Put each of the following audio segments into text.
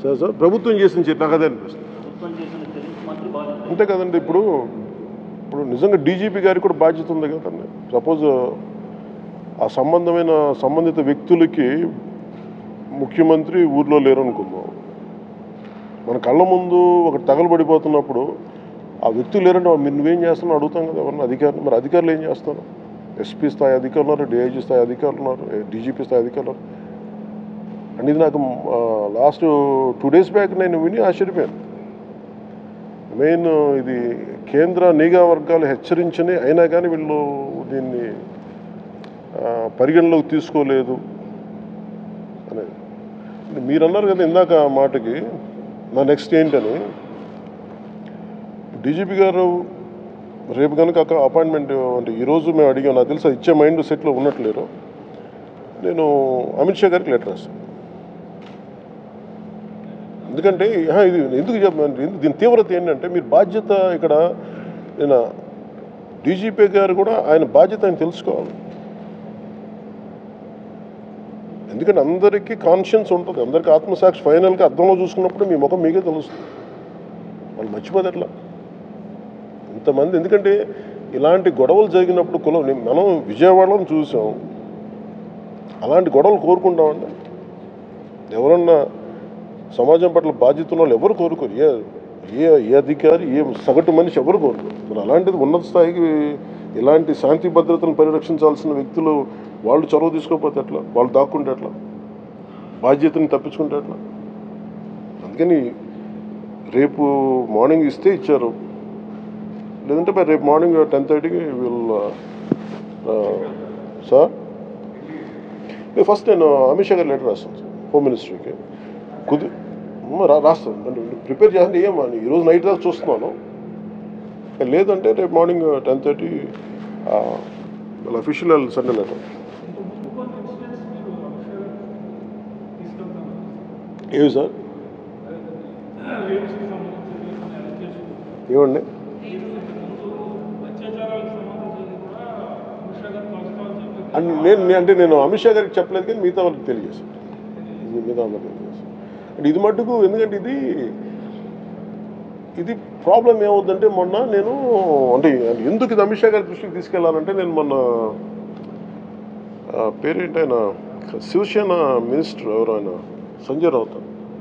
Sir sir ప్రభుత్వం చేసిన చర్య నాకు అదే అనిపిస్తుంది ప్రభుత్వం చేసిన చర్యకు మంత్రి బాధ్యత అంతే కదండి ఇప్పుడు ఇప్పుడు నిజంగా డీజీపీ గారికి కూడా బాధ్యత ఉంది కదండి సపోజ్ ఆ సంబంధమైన సంబంధిత వ్యక్తులకి ముఖ్యమంత్రి ఊర్లో లేరు అనుకుందాం మన కళ్ళ ముందు ఒక తగలబడిపోతున్నప్పుడు ఆ వ్యక్తులు లేరంటే మీరు నువ్వేం చేస్తున్నావు అడుగుతాం కదా ఎవరన్నా అధికారులు మరి అధికారులు ఏం చేస్తారు ఎస్పీ స్థాయి అధికారులు ఉన్నారు డిఐజీ స్థాయి అధికారులు ఉన్నారు డీజీపీ స్థాయి అధికారులు ఉన్నారు అండ్ ఇది నాకు లాస్ట్ టూ డేస్ బ్యాక్ నేను విని ఆశ్చర్యపోయాను మెయిన్ ఇది కేంద్ర నిఘా వర్గాలు హెచ్చరించని అయినా కానీ వీళ్ళు దీన్ని ఆ, పరిగణలోకి తీసుకోలేదు అనేది మీరు అన్నారు కదా ఇందాక ఆ మాటకి నా నెక్స్ట్ ఏంటని డీజీపీ గారు రేపు కనుక అక్కడ అపాయింట్మెంట్ అంటే ఈరోజు మేము అడిగాం నాకు తెలుసు అది ఇచ్చే మైండ్ సెట్లో ఉన్నట్లేరు నేను అమిత్ షా గారికి లెటర్ రాస్తాను ఎందుకంటే ఆహా, ఇది ఎందుకు చెప్పాను ఎందుకు దీని తీవ్రత ఏంటంటే మీరు బాధ్యత ఇక్కడ నేను డీజీపీ గారు కూడా ఆయన బాధ్యత ఆయన తెలుసుకోవాలి ఎందుకంటే అందరికీ కాన్షియన్స్ ఉంటుంది అందరికీ ఆత్మసాక్షి ఫైనల్గా అర్థంలో చూసుకున్నప్పుడు మీ ముఖం మీకే తెలుస్తుంది వాళ్ళు మర్చిపోదు ఎట్లా ఇంతమంది ఎందుకంటే ఇలాంటి గొడవలు జరిగినప్పుడు కులం నేను- మనం విజయవాడలో చూసాం అలాంటి గొడవలు కోరుకుంటామండి ఎవరన్నా సమాజం పట్ల బాధ్యత ఉన్న వాళ్ళు ఎవరు కోరుకోరు ఏ ఏ ఏ అధికారి ఏ సగటు మనిషి ఎవరు కోరుకోరు మరి అలాంటిది ఉన్నత స్థాయికి ఇలాంటి శాంతి భద్రతలను పరిరక్షించాల్సిన వ్యక్తులు వాళ్ళు చొరవ తీసుకోకపోతే ఎట్లా వాళ్ళు దాక్కుంటే ఎట్లా బాధ్యతని తప్పించుకుంటే ఎట్లా అందుకని రేపు మార్నింగ్ ఇస్తే ఇచ్చారు లేదంటే మరి రేపు మార్నింగ్ టెన్ థర్టీకి వీళ్ళు సార్ ఫస్ట్ నేను అమిత్ షా గారి లెటర్ రాస్తాను సార్ హోమ్ మినిస్ట్రీకి కుది మ, రా రాస్తాను అంటే ప్రిపేర్ చేయండి ఏమో ఈరోజు నైట్ దాకా చూస్తున్నాను లేదంటే రేపు మార్నింగ్ టెన్ థర్టీ వాళ్ళ అఫీషియల్ సండే లెటర్ ఏమి సార్ ఏమండి అని నేను నే- అంటే నేను అమిత్ షా గారికి చెప్పలేదు కానీ మిగతా వాళ్ళకి తెలియజేశాను మిగతా వాళ్ళకి తెలియజేశాను అంటే ఇది మట్టుకు ఎందుకంటే ఇది ఇది ప్రాబ్లం ఏమవుద్దంటే మొన్న నేను అంటే ఎందుకు ఇది అమిత్ షా గారి దృష్టికి తీసుకెళ్లాలంటే నేను మొన్న ఆ, పేరేంటి ఆయన శివసేన మినిస్టర్ ఎవరు ఆయన సంజయ్ రావుత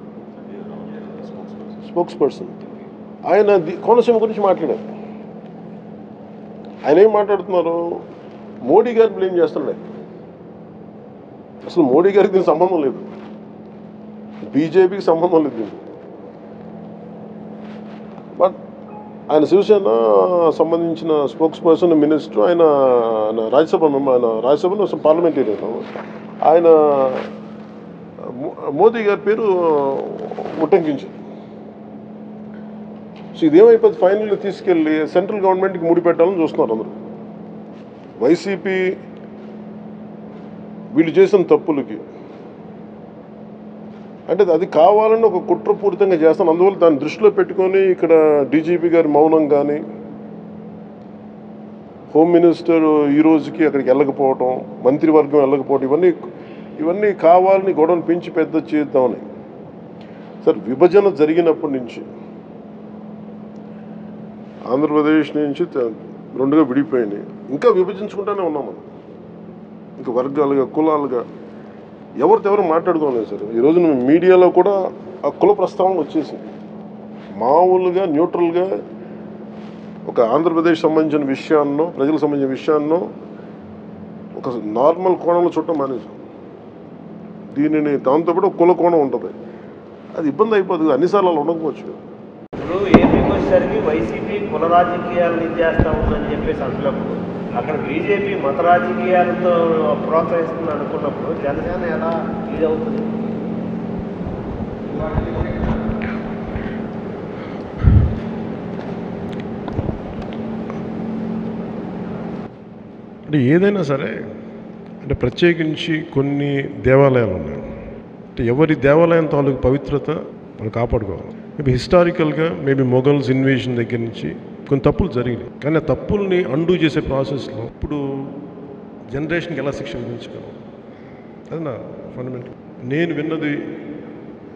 స్పోక్స్ పర్సన్ ఆయన ది- కోనసీమ గురించి మాట్లాడారు ఆయన ఏం మాట్లాడుతున్నారు మోడీ గారు బ్లేమ్ చేస్తున్నాడు ఆయన. అసలు మోడీ గారికి దీనికి సంబంధం లేదు బీజేపీకి సంబంధం లేదు దీనికి బట్ ఆయన శివసేన సంబంధించిన స్పోక్స్ పర్సన్ మినిస్టర్ ఆయన ఆయన రాజ్యసభ మెంబర్ ఆయన రాజ్యసభలో పార్లమెంటేరియన్ ఆయన మో- మోదీ గారి పేరు ఉటంకించారు సో ఇదేమైపోతుంది ఫైనల్గా తీసుకెళ్ళి సెంట్రల్ గవర్నమెంట్కి ముడి పెట్టాలని చూస్తున్నారు అందరూ వైసీపీ వీళ్ళు చేసిన తప్పులకి అంటే అది కావాలని ఒక కుట్రపూరితంగా చేస్తాను అందువల్ల దాన్ని దృష్టిలో పెట్టుకొని ఇక్కడ డీజీపీ గారి మౌనం కానీ హోమ్ మినిస్టర్ ఈ రోజుకి అక్కడికి వెళ్ళకపోవటం మంత్రివర్గం వెళ్ళకపోవటం ఇవన్నీ ఇవన్నీ కావాలని గొడవలు పెంచి పెద్ద చేద్దామని సార్ విభజన జరిగినప్పటి నుంచి ఆంధ్రప్రదేశ్ నుంచి త- రెండుగా విడిపోయింది ఇంకా విభజించుకుంటూనే ఉన్నాం మనం ఇంకా వర్గాలుగా కులాలుగా ఎవరితో ఎవరు మాట్లాడుకోలేదు సార్ ఈ రోజున మీడియాలో కూడా ఆ కుల ప్రస్తావన వచ్చేసింది మామూలుగా న్యూట్రల్గా ఒక ఆంధ్రప్రదేశ్ సంబంధించిన విషయాన్నో ప్రజలకు సంబంధించిన విషయాన్నో ఒక నార్మల్ కోణంలో చుట్టం మానేసాం దీనిని దాంతోపాటు ఒక కుల కోణం ఉంటుంది అది ఇబ్బంది అయిపోతుంది అన్నిసార్లు అలా ఉండకపోవచ్చు ఇప్పుడు ఏపీకి వచ్చేసరికి వైసీపీ కుల రాజకీయాలు ఇది చేస్తా ఉందని చెప్పేసి అంటున్నప్పుడు అక్కడ బీజేపీ మత రాజకీయాలతో ప్రోత్సహిస్తుంది అనుకున్నప్పుడు జనసేన ఎలా ఇది అవుతుంది అంటే ఏదైనా సరే అంటే ప్రత్యేకించి కొన్ని దేవాలయాలు ఉన్నాయి అంటే ఎవరి దేవాలయం తాలూకు పవిత్రత మనం కాపాడుకోవాలి మేబీ హిస్టారికల్గా మేబీ మొఘల్స్ ఇన్వేషన్ దగ్గర నుంచి కొన్ని తప్పులు జరిగినాయి కానీ ఆ తప్పుల్ని అండూ చేసే ప్రాసెస్లో ఇప్పుడు జనరేషన్కి ఎలా శిక్ష విధించగలం అది నా ఫండమెంటల్ నేను విన్నది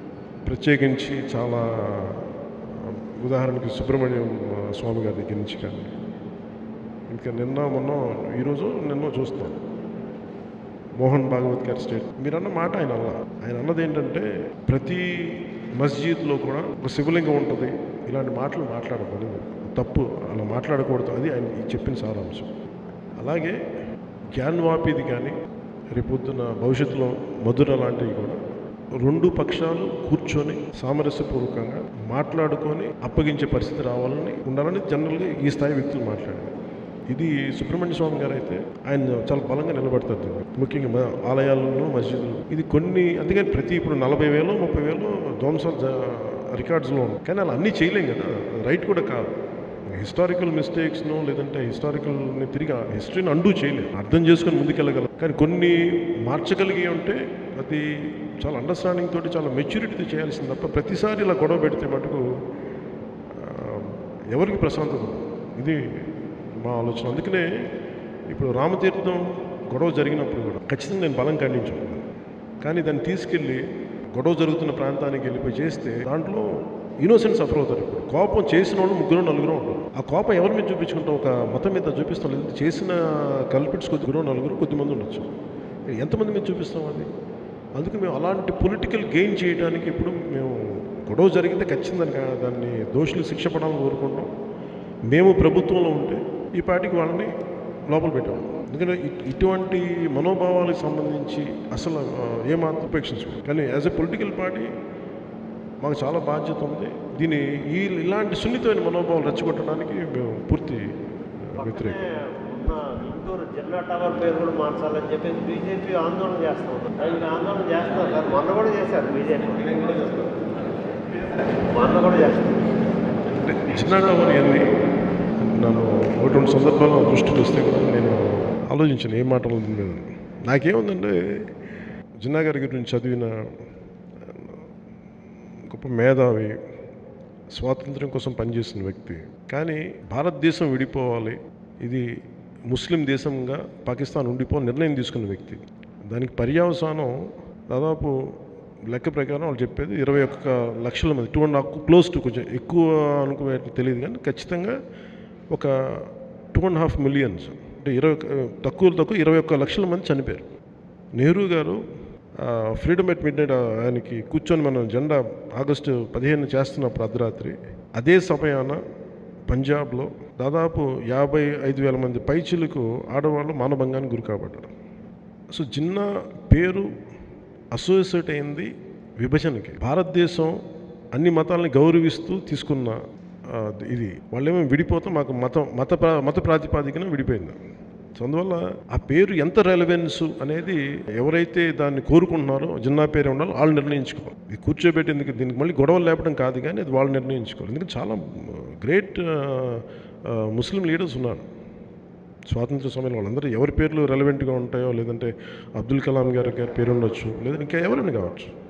ప్రత్యేకించి చాలా ఉదాహరణకి సుబ్రహ్మణ్యం ఆ, స్వామి గారి దగ్గర నుంచి కానీ ఇంకా నిన్న మొన్న ఈరోజు నిన్న చూస్తాం మోహన్ భాగవత్ గారి స్టేట్ మీరు అన్న మాట ఆయన అల్ల ఆయన అన్నది ఏంటంటే ప్రతి మస్జిద్లో కూడా ఒక శివలింగం ఉంటుంది ఇలాంటి మాటలు మాట్లాడకూడదు తప్పు అలా మాట్లాడకూడదు అది ఆయన చెప్పిన సారాంశం అలాగే జ్ఞాన్వాపిది కానీ రేపొద్దున భవిష్యత్తులో మధుర లాంటివి కూడా రెండు పక్షాలు కూర్చొని సామరస్యపూర్వకంగా మాట్లాడుకొని అప్పగించే పరిస్థితి రావాలని ఉండాలని జనరల్గా ఈ స్థాయి వ్యక్తులు మాట్లాడారు ఇది సుబ్రహ్మణ్య స్వామి గారు అయితే ఆయన చాలా బలంగా నిలబడతారు దీన్ని. ముఖ్యంగా మ- ఆలయాలలో మస్జిదులు ఇది కొన్ని అందుకని ప్రతి ఇప్పుడు నలభై వేలు ముప్పై వేలు ధ్వంసాలు జ- రికార్డ్స్లో ఉన్నాయి కానీ అలా అన్నీ చేయలేం కదా రైట్ కూడా కాదు హిస్టారికల్ మిస్టేక్స్ను లేదంటే హిస్టారికల్ని తిరిగి హిస్టరీని అండూ చేయలేం అర్థం చేసుకొని ముందుకెళ్ళగలం కానీ కొన్ని మార్చగలిగి ఉంటే అది చాలా అండర్స్టాండింగ్ తోటి చాలా మెచ్యూరిటీతో చేయాల్సింది తప్ప ప్రతిసారి ఇలా గొడవ పెడితే మటుకు ఆ, ఎవరికి ప్రశాంతత ఉండదు. ఇది మా ఆలోచన అందుకనే ఇప్పుడు రామతీర్థం గొడవ జరిగినప్పుడు కూడా ఖచ్చితంగా నేను బలం ఖండించాను కానీ దాన్ని తీసుకెళ్ళి గొడవ జరుగుతున్న ప్రాంతానికి వెళ్ళిపోయి చేస్తే దాంట్లో ఇన్నోసెంట్ సఫర్ అవుతారు ఇప్పుడు కోపం చేసిన వాళ్ళు ముగ్గురు నలుగురు ఉంటారు ఆ కోపం ఎవరి మీద చూపించుకుంటాం ఒక మతం మీద చూపిస్తాం లేదు చేసిన కల్పిట్స్ కొద్దిగురు నలుగురు కొద్దిమంది ఉండొచ్చు ఎంతమంది మీద చూపిస్తాం అది అందుకే మేము అలాంటి పొలిటికల్ గెయిన్ చేయడానికి ఇప్పుడు మేము గొడవ జరిగితే ఖచ్చితంగా దానికి దాన్ని దోషులు శిక్ష పడాలని కోరుకుంటాం మేము ప్రభుత్వంలో ఉంటే ఈ పార్టీకి వాళ్ళని లోపల పెట్టాము ఎందుకంటే ఇ- ఇటువంటి మనోభావాలకు సంబంధించి అసలు ఆ, ఏమాత్రం ఉపేక్షించుకోం కానీ యాజ్ ఎ పొలిటికల్ పార్టీ మాకు చాలా బాధ్యత ఉంది దీన్ని ఈ ఇలాంటి సున్నితమైన మనోభావాలు రెచ్చగొట్టడానికి మేము పూర్తి వ్యతిరేకం పక్కనే ఉన్న గుంటూరు జిల్లా టవర్ పేరు కూడా మార్చాలని చెప్పేసి బీజేపీ ఆందోళన చేస్తూ ఉన్నారు దానికి ఆందోళన చేస్తున్నారు సార్ మొన్న కూడా చేశారు బీజేపీ మొన్న కూడా చేస్తారు అంటే చిన్న టవర్ ఇవన్నీ నన్ను ఒకటి రెండు సందర్భాల్లో దృష్టికి వస్తే కూడా నేను ఆలోచించాను ఏం మాటలు ఉంది మీద నాకేముందంటే జిన్నా గారి గురించి చదివిన గొప్ప మేధావి స్వాతంత్ర్యం కోసం పనిచేసిన వ్యక్తి కానీ భారతదేశం విడిపోవాలి ఇది ముస్లిం దేశంగా పాకిస్తాన్ ఉండిపో నిర్ణయం తీసుకున్న వ్యక్తి దానికి పర్యవసానం దాదాపు లెక్క ప్రకారం వాళ్ళు చెప్పేది ఇరవై ఒక్క లక్షల మంది two and half close to కొంచెం ఎక్కువ అనుకునే తెలియదు కానీ ఖచ్చితంగా ఒక టూ అండ్ హాఫ్ మిలియన్స్ అంటే ఇరవై తక్కువ తక్కువ ఇరవై ఒక్క లక్షల మంది చనిపోయారు నెహ్రూ గారు ఫ్రీడమ్ ఎట్ మిడ్ నైట్ ఆయనకి కూర్చొని మనం జెండా ఆగస్టు పదిహేను చేస్తున్నప్పుడు అర్ధరాత్రి అదే సమయాన పంజాబ్లో దాదాపు యాభై ఐదు వేల మంది పైచిలకు ఆడవాళ్ళు మానభంగానికి గురి కాబడ్డారు సో జిన్నా పేరు అసోసియేట్ అయింది విభజనకి భారతదేశం అన్ని మతాలని గౌరవిస్తూ తీసుకున్న ఆ, ఇది వాళ్ళేమో విడిపోతే మాకు మతం మత ప్రా- మత ప్రాతిపాదికన విడిపోయింది సో అందువల్ల ఆ పేరు ఎంత రెలవెన్స్ అనేది ఎవరైతే దాన్ని కోరుకుంటున్నారో జిన్నా పేరే ఉండాలో వాళ్ళు నిర్ణయించుకోవాలి ఇది కూర్చోబెట్టేందుకు దీనికి మళ్ళీ గొడవలు లేపడం కాదు కానీ అది వాళ్ళు నిర్ణయించుకోవాలి ఎందుకంటే చాలా గ్రేట్ ముస్లిం లీడర్స్ ఉన్నారు స్వాతంత్ర సమయంలో వాళ్ళందరూ ఎవరి పేర్లు రెలవెంట్గా ఉంటాయో లేదంటే అబ్దుల్ కలాం గారి గారి పేరు ఉండొచ్చు లేదంటే ఇంకా ఎవరైనా కావచ్చు